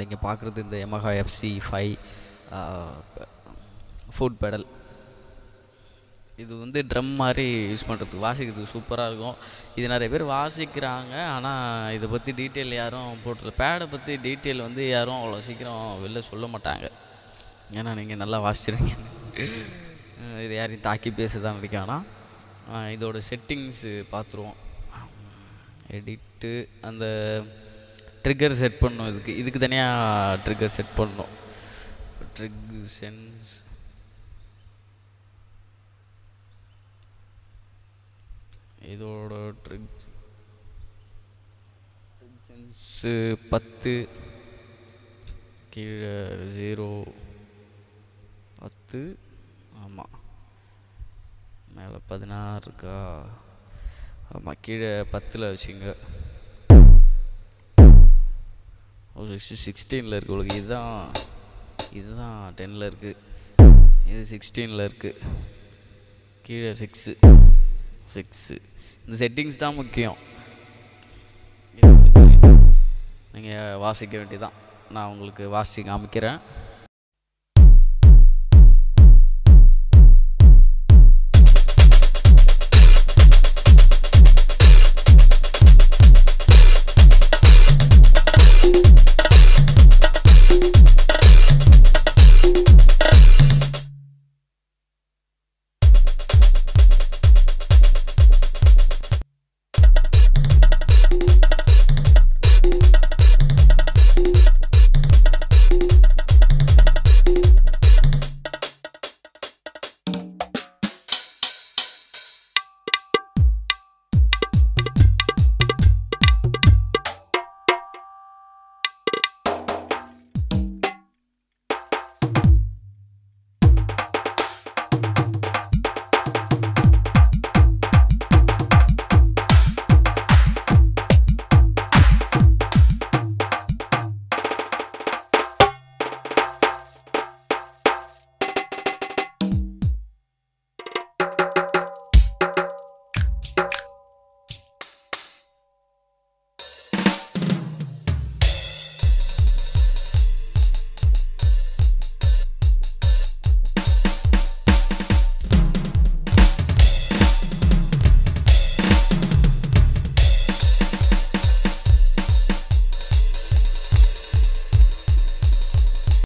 நீங்கள் பார்க்குறது இந்த Yamaha FC five foot pedal இது வந்து ட்ரம் மாதிரி யூஸ் பண்ணுறதுக்கு வாசிக்கிறதுக்கு சூப்பராக இருக்கும் இது நிறைய பேர் வாசிக்கிறாங்க ஆனால் இதை பற்றி டீட்டெயில் யாரும் போட்டுல பேடை பற்றி டீட்டெயில் வந்து யாரும் அவ்வளோ சீக்கிரம் வெளில சொல்ல மாட்டாங்க ஏன்னா நீங்கள் நல்லா வாசிச்சிருங்க இது யாரையும் தாக்கி பேசுதான் நினைக்க வேணாம் அஹ் இதோட செட்டிங்ஸு பார்த்துருவோம் எடிட்டு அந்த ட்ரிக்கர் செட் பண்ணணும் இதுக்கு இதுக்கு தனியாக ட்ரிக்கர் செட் பண்ணணும் ட்ரிக் சென்ஸ் இதோட ட்ரிக் சென்ஸு பத்து கீழே ஜீரோ பத்து ஆமாம் மேலே பதினாறு இருக்கா ஆமாம் கீழே பத்தில் வச்சுங்க ஒரு சிக்ஸ்டீனில் இருக்குது உங்களுக்கு இதுதான் இதுதான் டென்னில் இருக்குது இது சிக்ஸ்டீனில் இருக்குது கீழே சிக்ஸு சிக்ஸு இந்த செட்டிங்ஸ் தான் முக்கியம் நீங்கள் வாசிக்க வேண்டியதான் நான் உங்களுக்கு வாசித்து காமிக்கிறேன்